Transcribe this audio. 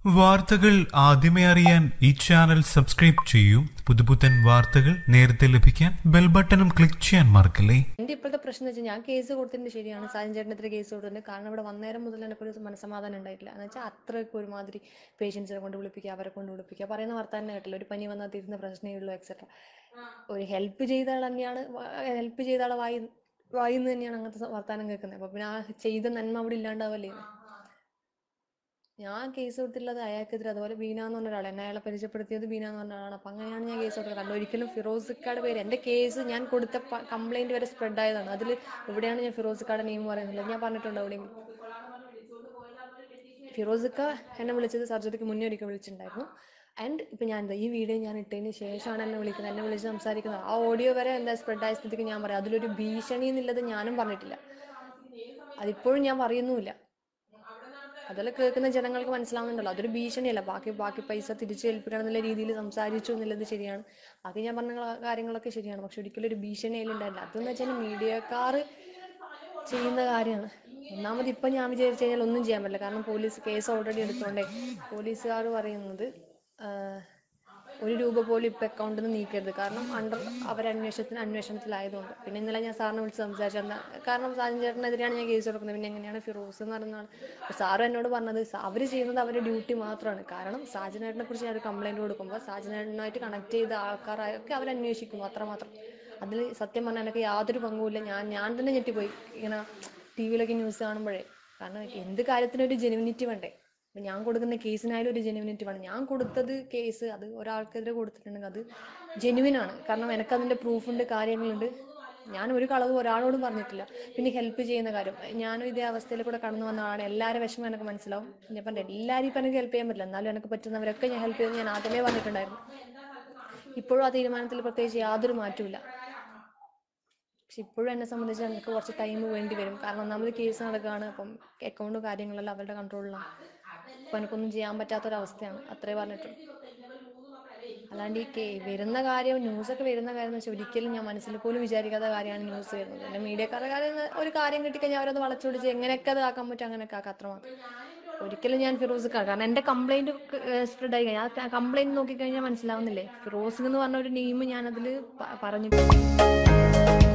വാർത്തകൾ ആദ്യമേ അറിയാൻ ഈ ചാനൽ സബ്സ്ക്രൈബ് ചെയ്യൂ പുതുപുത്തൻ വാർത്തകൾ നേരത്തെ ലഭിക്കാൻ ബെൽ ബട്ടണും ക്ലിക്ക് ചെയ്യാൻ മറക്കല്ലേ എന്റെ ഇപ്പോഴത്തെ പ്രശ്നം എന്ന് വെച്ചാൽ ഞാൻ കേസ് കൊടുത്തിട്ടുണ്ട് ശരിയാണ് സാജൻ ചേട്ടനെതിരെ കേസ് കൊടുത്തിട്ടുണ്ട് കാരണം ഇവിടെ വന്നേരം മുതൽ എനിക്ക് ഒരു മനസ്സമാധാനം ഉണ്ടായിട്ടില്ല എന്ന് വെച്ചാൽ അത്രയ്ക്ക് ഒരുമാതിരി പേഷ്യൻസിനെ കൊണ്ട് വിളിപ്പിക്കുക അവരെ കൊണ്ട് വിളിപ്പിക്കുക പറയുന്ന വർത്താനം കേട്ടില്ല ഒരു പനി വന്നാൽ തീരുന്ന പ്രശ്നമേ ഉള്ളൂ എക്സെട്ര ഒരു ഹെൽപ്പ് ചെയ്ത ആൾ തന്നെയാണ് ഹെൽപ്പ് ചെയ്ത ആളെ വായി വായിന്ന് തന്നെയാണ് അങ്ങനത്തെ വർത്താനം കേൾക്കുന്നത് അപ്പൊ പിന്നെ ആ ചെയ്ത നന്മ അവിടെ ഇല്ലാണ്ടാവല്ലേ ഞാൻ കേസ് കൊടുത്തിട്ടുള്ളത് അയാൾക്കെതിരെ അതുപോലെ ബീന എന്ന് പറഞ്ഞ ഒരാൾ എന്നെ അയാളെ പരിചയപ്പെടുത്തിയത് ബീന എന്ന് പറഞ്ഞ ആളാണ് അപ്പം അങ്ങനെയാണ് ഞാൻ കേസ് കൊടുത്തത് കാരണം ഒരിക്കലും ഫിറോസിക്കാട് പേര് എൻ്റെ കേസ് ഞാൻ കൊടുത്ത കംപ്ലൈൻറ്റ് വരെ സ്പ്രെഡ് ആയതാണ് അതിൽ എവിടെയാണ് ഞാൻ ഫിറോസിക്കാട് നെയിം പറയുന്നത് ഞാൻ പറഞ്ഞിട്ടുണ്ടോ എവിടെയെങ്കിലും ഫിറോസിക്ക എന്നെ വിളിച്ചത് സർജറിക്ക് മുന്നേ ഒരിക്കൽ വിളിച്ചിട്ടുണ്ടായിരുന്നു ആൻഡ് ഇപ്പം ഞാൻ എന്താ ഈ വീഡിയോ ഞാൻ ഇട്ടതിന് ശേഷമാണ് എന്നെ വിളിക്കുന്നത് എന്നെ വിളിച്ച് സംസാരിക്കുന്നത് ആ ഓഡിയോ വരെ എന്താ സ്പ്രെഡ് ആയ സ്ഥിതിക്ക് ഞാൻ പറയാം അതിലൊരു ഭീഷണി എന്നുള്ളത് ഞാനും പറഞ്ഞിട്ടില്ല അതിപ്പോഴും ഞാൻ പറയുന്നുമില്ല അതെല്ലാം കേൾക്കുന്ന ജനങ്ങൾക്ക് മനസ്സിലാവുന്നുണ്ടല്ലോ അതൊരു ഭീഷണിയല്ല ബാക്കി ബാക്കി പൈസ തിരിച്ചു ഏൽപ്പിക്കണം എന്നുള്ള രീതിയിൽ സംസാരിച്ചു എന്നുള്ളത് ശരിയാണ് ബാക്കി ഞാൻ പറഞ്ഞ കാര്യങ്ങളൊക്കെ ശരിയാണ് പക്ഷെ ഒരിക്കലും ഒരു ഭീഷണി അതിലുണ്ടായില്ല അതെന്ന് വെച്ചാൽ മീഡിയക്കാർ ചെയ്യുന്ന കാര്യമാണ് ഒന്നാമത് ഇപ്പം ഞാൻ വിചാരിച്ചു കഴിഞ്ഞാൽ ഒന്നും ചെയ്യാൻ പറ്റില്ല കാരണം പോലീസ് കേസ് ഓൾറെഡി എടുത്തോണ്ടേ പോലീസുകാർ പറയുന്നത് ആഹ്, ഒരു രൂപ പോലും ഇപ്പം അക്കൗണ്ടിൽ നിന്ന് നീക്കരുത് കാരണം അണ്ടർ അവരന്വേഷണത്തിന് അന്വേഷണത്തിലായതുകൊണ്ട് പിന്നെ ഇന്നലെ ഞാൻ സാറിനെ വിളിച്ച് സംസാരിച്ചു എന്താ കാരണം സാജൻ ചേട്ടനെതിരെയാണ് ഞാൻ കേസ് കൊടുക്കുന്നത് പിന്നെ എങ്ങനെയാണ് ഫിറോസ് എന്ന് പറയുന്ന ആൾ സാറ് എന്നോട് പറഞ്ഞത് അവർ ചെയ്യുന്നത് അവരുടെ ഡ്യൂട്ടി മാത്രമാണ് കാരണം സാജനേട്ടനെ കുറിച്ച് ഞാൻ ഒരു കംപ്ലൈൻറ്റ് കൊടുക്കുമ്പോൾ സാജനേട്ടനുമായിട്ട് കണക്ട് ചെയ്ത ആൾക്കാരൊക്കെ അവർ അന്വേഷിക്കും അത്രമാത്രം അതിൽ സത്യം പറഞ്ഞാൽ എനിക്ക് യാതൊരു പങ്കുമില്ല ഞാൻ ഞാൻ തന്നെ ഞെട്ടിപ്പോയി ഇങ്ങനെ ടി വിയിലൊക്കെ ന്യൂസ് കാണുമ്പോഴേ കാരണം എന്ത് കാര്യത്തിനും ഒരു ജെനുവിനിറ്റി വേണ്ടേ ഇപ്പം ഞാൻ കൊടുക്കുന്ന കേസിനായാലും ഒരു ജെനുവിനിറ്റി വേണം ഞാൻ കൊടുത്തത് കേസ് അത് ഒരാൾക്കെതിരെ കൊടുത്തിട്ടുണ്ടെങ്കിൽ അത് ജെനുവിനാണ് കാരണം എനിക്കതിൻ്റെ പ്രൂഫുണ്ട് കാര്യങ്ങളുണ്ട് ഞാൻ ഒരു കളവ് ഒരാളോടും പറഞ്ഞിട്ടില്ല പിന്നെ ഹെൽപ്പ് ചെയ്യുന്ന കാര്യം ഞാനും ഇതേ അവസ്ഥയിൽ കൂടെ കടന്നു വന്ന ആളാണ് എല്ലാവരും വിഷമം എനിക്ക് മനസ്സിലാവും ഞാൻ പറഞ്ഞ എല്ലാവരും ഇപ്പം എനിക്ക് ഹെൽപ്പ് ചെയ്യാൻ പറ്റില്ല എന്നാലും എനിക്ക് പറ്റുന്നവരൊക്കെ ഞാൻ ഹെൽപ്പ് ചെയ്യുമെന്ന് ഞാൻ ആദ്യമേ പറഞ്ഞിട്ടുണ്ടായിരുന്നു ഇപ്പോഴും ആ തീരുമാനത്തിൽ പ്രത്യേകിച്ച് യാതൊരു മാറ്റമില്ല പക്ഷെ ഇപ്പോഴും എന്നെ സംബന്ധിച്ച് എനിക്ക് കുറച്ച് ടൈം വേണ്ടി വരും കാരണം ഒന്നാമത് കേസ് നടക്കുകയാണ് അപ്പം അക്കൗണ്ടും കാര്യങ്ങളെല്ലാം അവരുടെ കൺട്രോളിലാണ് അപ്പം എനിക്കൊന്നും ചെയ്യാൻ പറ്റാത്തൊരവസ്ഥയാണ് അത്രേ പറഞ്ഞിട്ടുള്ളൂ അല്ലാണ്ട് ഈ കേ വരുന്ന കാര്യം ന്യൂസൊക്കെ വരുന്ന കാര്യം എന്ന് വെച്ചാൽ ഒരിക്കലും ഞാൻ മനസ്സിൽ പോലും വിചാരിക്കാത്ത കാര്യമാണ് ന്യൂസ് വരുന്നത് എൻ്റെ മീഡിയക്കാരുടെ കാര്യം എന്ന് ഒരു കാര്യം കിട്ടിക്കഴിഞ്ഞാൽ അവരത് വളച്ചൊടിച്ച് എങ്ങനെയൊക്കെ അത് ആക്കാൻ പറ്റും അങ്ങനെയൊക്കെ ആക്കാം അത്രമാത്രം ഒരിക്കലും ഞാൻ ഫിറോസ് കാരണം എൻ്റെ കംപ്ലൈൻറ്റ് സ്പ്രെഡ് ആയി കഴിഞ്ഞാൽ ആ കംപ്ലൈൻറ്റ് നോക്കിക്കഴിഞ്ഞാൽ മനസ്സിലാവുന്നില്ലേ ഫിറോസ് എന്ന് പറഞ്ഞ ഒരു നെയിം ഞാനതിൽ പറഞ്ഞു